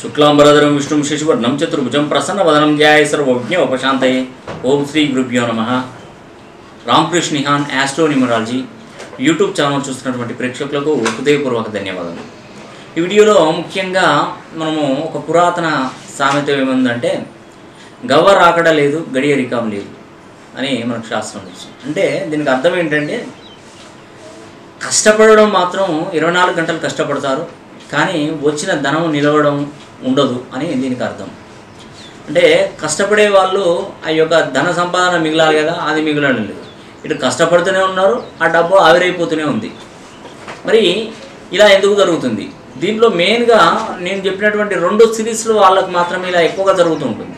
శుక్లాంబరధరం విష్ణుం శశివర్ణం చతుర్భుజం ప్రసన్నవదనం ధ్యాయ సర్వజ్ఞ ఉపశాంతయే ఓం శ్రీ గురుభ్యో నమ రామకృష్ణ నిహాన్ యాస్ట్రో న్యూమరాలజీ యూట్యూబ్ ఛానల్ చూస్తున్నటువంటి ప్రేక్షకులకు హృదయపూర్వక ధన్యవాదాలు ఈ వీడియోలో ముఖ్యంగా మనము ఒక పురాతన సామెత ఏముందంటే గవ్వ రాకడ లేదు గడియ రికాం లేదు అని మనకు శాస్త్రం తెలుసు అంటే దీనికి అర్థం ఏంటంటే కష్టపడడం మాత్రం ఇరవై నాలుగు గంటలు కష్టపడతారు కానీ వచ్చిన ధనం నిలవడం ఉండదు అని దీనికి అర్థం అంటే కష్టపడే వాళ్ళు ఆ యొక్క ధన సంపాదన మిగలాలి కదా అది మిగలడం లేదు ఇటు కష్టపడుతూనే ఉన్నారు ఆ డబ్బు ఆవిరైపోతూనే ఉంది మరి ఇలా ఎందుకు జరుగుతుంది దీంట్లో మెయిన్గా నేను చెప్పినటువంటి రెండు సిరీస్లు వాళ్ళకు మాత్రమే ఇలా ఎక్కువగా జరుగుతూ ఉంటుంది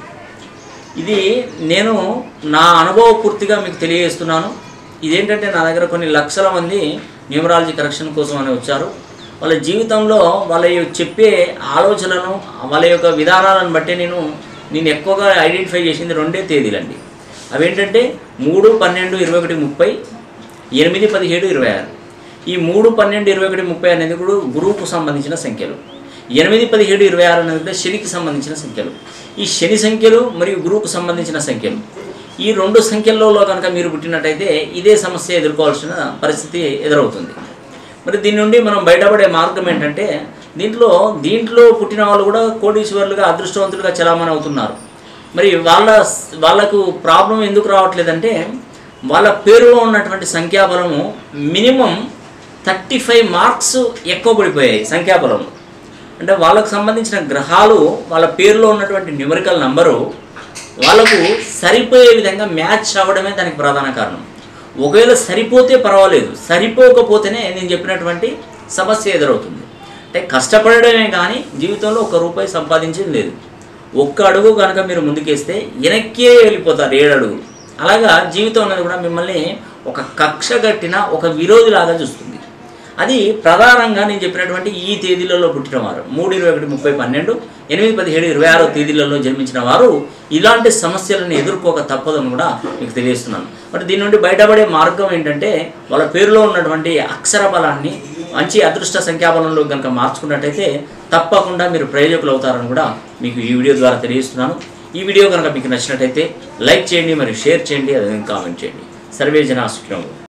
ఇది నేను నా అనుభవ పూర్తిగా మీకు తెలియజేస్తున్నాను ఇదేంటంటే నా దగ్గర కొన్ని లక్షల మంది న్యూమరాలజీ కరెక్షన్ కోసం అని వచ్చారు వాళ్ళ జీవితంలో వాళ్ళ యొక్క చెప్పే ఆలోచనలను వాళ్ళ యొక్క విధానాలను బట్టి నేను నేను ఎక్కువగా ఐడెంటిఫై చేసింది రెండే తేదీలండి అవేంటంటే మూడు పన్నెండు ఇరవై ఒకటి ముప్పై ఎనిమిది పదిహేడు ఇరవై ఆరు ఈ మూడు పన్నెండు ఇరవై ఒకటి ముప్పై అనేది కూడా గురువుకు సంబంధించిన సంఖ్యలు ఎనిమిది పదిహేడు ఇరవై ఆరు అనేది కూడా శనికి సంబంధించిన సంఖ్యలు ఈ శని సంఖ్యలు మరియు గురువుకు సంబంధించిన సంఖ్యలు ఈ రెండు సంఖ్యల్లో కనుక మీరు పుట్టినట్టయితే ఇదే సమస్య ఎదుర్కోవాల్సిన పరిస్థితి ఎదురవుతుంది మరి దీని నుండి మనం బయటపడే మార్గం ఏంటంటే దీంట్లో దీంట్లో పుట్టిన వాళ్ళు కూడా కోటీశ్వరులుగా అదృష్టవంతులుగా చలామణి అవుతున్నారు మరి వాళ్ళ వాళ్ళకు ప్రాబ్లం ఎందుకు రావట్లేదంటే వాళ్ళ పేరులో ఉన్నటువంటి సంఖ్యాబలము మినిమం థర్టీ ఫైవ్ మార్క్స్ ఎక్కువ పడిపోయాయి సంఖ్యాబలం అంటే వాళ్ళకు సంబంధించిన గ్రహాలు వాళ్ళ పేరులో ఉన్నటువంటి న్యూమరికల్ నంబరు వాళ్ళకు సరిపోయే విధంగా మ్యాచ్ అవ్వడమే దానికి ప్రధాన కారణం ఒకవేళ సరిపోతే పర్వాలేదు సరిపోకపోతేనే నేను చెప్పినటువంటి సమస్య ఎదురవుతుంది అంటే కష్టపడడమే కానీ జీవితంలో ఒక రూపాయి సంపాదించేది లేదు ఒక్క అడుగు కనుక మీరు ముందుకేస్తే వెనక్కే వెళ్ళిపోతారు ఏడు అడుగు అలాగా జీవితం అనేది కూడా మిమ్మల్ని ఒక కక్ష కట్టిన ఒక విరోధిలాగా చూస్తుంది అది ప్రధానంగా నేను చెప్పినటువంటి ఈ తేదీలలో పుట్టిన వారు మూడు ఇరవై ఒకటి ముప్పై పన్నెండు ఎనిమిది పదిహేడు ఇరవై ఆరో తేదీలలో జన్మించిన వారు ఇలాంటి సమస్యలను ఎదుర్కోక తప్పదని కూడా మీకు తెలియజేస్తున్నాను మరి దీని నుండి బయటపడే మార్గం ఏంటంటే వాళ్ళ పేరులో ఉన్నటువంటి అక్షర బలాన్ని మంచి అదృష్ట సంఖ్యాబలంలో కనుక మార్చుకున్నట్టయితే తప్పకుండా మీరు ప్రయోజకులు అవుతారని కూడా మీకు ఈ వీడియో ద్వారా తెలియజేస్తున్నాను ఈ వీడియో కనుక మీకు నచ్చినట్టయితే లైక్ చేయండి మరియు షేర్ చేయండి అదే కామెంట్ చేయండి సర్వే జన సుఖినోభవం